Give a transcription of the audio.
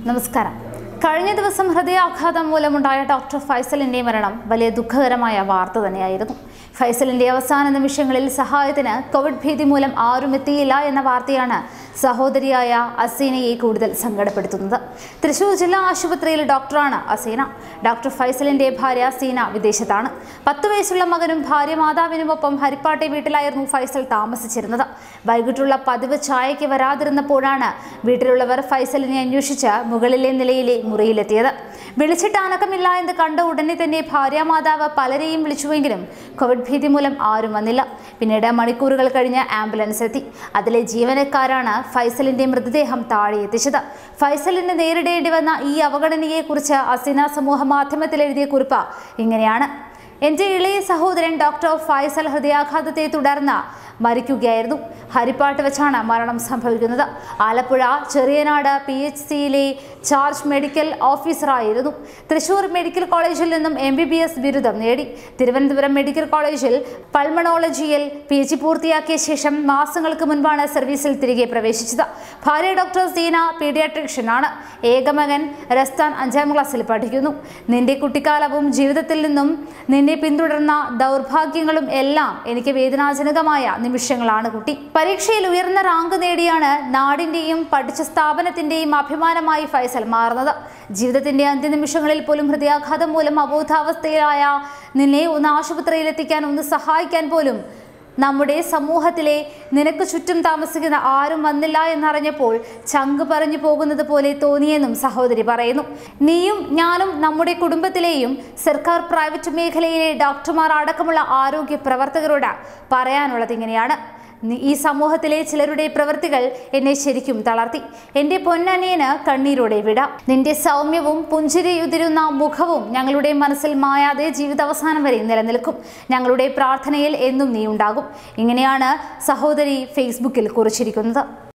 നമസ്കാരം കഴിഞ്ഞ ദിവസം ഹൃദയാഘാതം മൂലമുണ്ടായ ഡോക്ടർ ഫൈസലിന്റെ മരണം വലിയ ദുഃഖകരമായ വാർത്ത തന്നെയായിരുന്നു ഫൈസലിന്റെ അവസാന നിമിഷങ്ങളിൽ സഹായത്തിന് കോവിഡ് ഭീതി മൂലം ആരും എത്തിയില്ല എന്ന വാർത്തയാണ് സഹോദരിയായ അസീനയെ കൂടുതൽ സങ്കടപ്പെടുത്തുന്നത് തൃശൂർ ജില്ലാ ആശുപത്രിയിൽ ഡോക്ടറാണ് അസീന ഡോക്ടർ ഫൈസലിന്റെ ഭാര്യ സീന വിദേശത്താണ് പത്ത് വയസ്സുള്ള മകനും ഭാര്യ മാതാവിനുമൊപ്പം ഹരിപ്പാട്ടെ വീട്ടിലായിരുന്നു ഫൈസൽ താമസിച്ചിരുന്നത് വൈകിട്ടുള്ള പതിവ് ചായയ്ക്ക് വരാതിരുന്നപ്പോഴാണ് വീട്ടിലുള്ളവർ ഫൈസലിനെ അന്വേഷിച്ച് മുകളിലെ നിലയിലെ മുറിയിലെത്തിയത് വിളിച്ചിട്ട് അനക്കമില്ല എന്ന് കണ്ട ഉടനെ തന്നെ ഭാര്യാമാതാവ് പലരെയും വിളിച്ചുവെങ്കിലും കോവിഡ് ഭീതി മൂലം ആരും വന്നില്ല പിന്നീട് മണിക്കൂറുകൾ കഴിഞ്ഞ് ആംബുലൻസ് എത്തി അതിലെ ജീവനക്കാരാണ് ഫൈസലിന്റെ മൃതദേഹം താഴെ എത്തിച്ചത് ഫൈസലിന് നേരിടേണ്ടി വന്ന ഈ അവഗണനയെക്കുറിച്ച് അസിന സമൂഹ മാധ്യമത്തിൽ എഴുതിയ കുറിപ്പ് ഇങ്ങനെയാണ് എൻ്റെ ഇളയ സഹോദരൻ ഡോക്ടർ ഫൈസൽ ഹൃദയാഘാതത്തെ തുടർന്ന് മരിക്കുകയായിരുന്നു ഹരിപ്പാട്ട് വെച്ചാണ് മരണം സംഭവിക്കുന്നത് ആലപ്പുഴ ചെറിയനാട് പി എച്ച് സിയിലെ ചാർജ് മെഡിക്കൽ ഓഫീസറായിരുന്നു തൃശൂർ മെഡിക്കൽ കോളേജിൽ നിന്നും എം ബി ബി എസ് ബിരുദം നേടി തിരുവനന്തപുരം മെഡിക്കൽ കോളേജിൽ പൾമണോളജിയിൽ പി ജി പൂർത്തിയാക്കിയ ശേഷം മാസങ്ങൾക്ക് മുൻപാണ് സർവീസിൽ തിരികെ പ്രവേശിച്ചത് ഭാര്യ ഡോക്ടർ സീന പീഡിയാട്രിഷ്യൻ ആണ് ഏകമകൻ റസ്താൻ അഞ്ചാം ക്ലാസ്സിൽ പഠിക്കുന്നു നിന്റെ കുട്ടിക്കാലവും ജീവിതത്തിൽ നിന്നും നിന്നെ പിന്തുടർന്ന ദൗർഭാഗ്യങ്ങളും എല്ലാം എനിക്ക് വേദനാജനകമായ നിമിഷങ്ങളാണ് കുട്ടി പരീക്ഷയിൽ ഉയർന്ന റാങ്ക് നേടിയാണ് നാടിന്റെയും പഠിച്ച സ്ഥാപനത്തിന്റെയും അഭിമാനമായി ഫൈസൽ മാറുന്നത് ജീവിതത്തിന്റെ അന്ത്യനിമിഷങ്ങളിൽ പോലും ഹൃദയാഘാതം മൂലം അബോധാവസ്ഥയിലായ നിന്നെ ഒന്ന് ആശുപത്രിയിൽ എത്തിക്കാൻ ഒന്ന് സഹായിക്കാൻ പോലും നമ്മുടെ സമൂഹത്തിലെ നിനക്ക് ചുറ്റും താമസിക്കുന്ന ആരും വന്നില്ല എന്നറിഞ്ഞപ്പോൾ ചങ്ക് പറഞ്ഞു പോകുന്നത് പോലെ തോന്നിയെന്നും സഹോദരി പറയുന്നു നീയും ഞാനും നമ്മുടെ കുടുംബത്തിലെയും സർക്കാർ പ്രൈവറ്റ് മേഖലയിലെ ഡോക്ടർമാർ അടക്കമുള്ള ആരോഗ്യ പ്രവർത്തകരോട് പറയാനുള്ളത് ഇങ്ങനെയാണ് നി- ഈ സമൂഹത്തിലെ ചിലരുടെ പ്രവൃത്തികൾ എന്നെ ശരിക്കും തളർത്തി എൻ്റെ പൊന്നനിയന് കണ്ണീരോടെ വിട നിന്റെ സൗമ്യവും പുഞ്ചിരിയുതിരുന്ന മുഖവും ഞങ്ങളുടെ മനസ്സിൽ മായാതെ ജീവിതാവസാനം വരെ നിലനിൽക്കും ഞങ്ങളുടെ പ്രാർത്ഥനയിൽ എന്നും നീ ഉണ്ടാകും ഇങ്ങനെയാണ് സഹോദരി ഫേസ്ബുക്കിൽ കുറിച്ചിരിക്കുന്നത്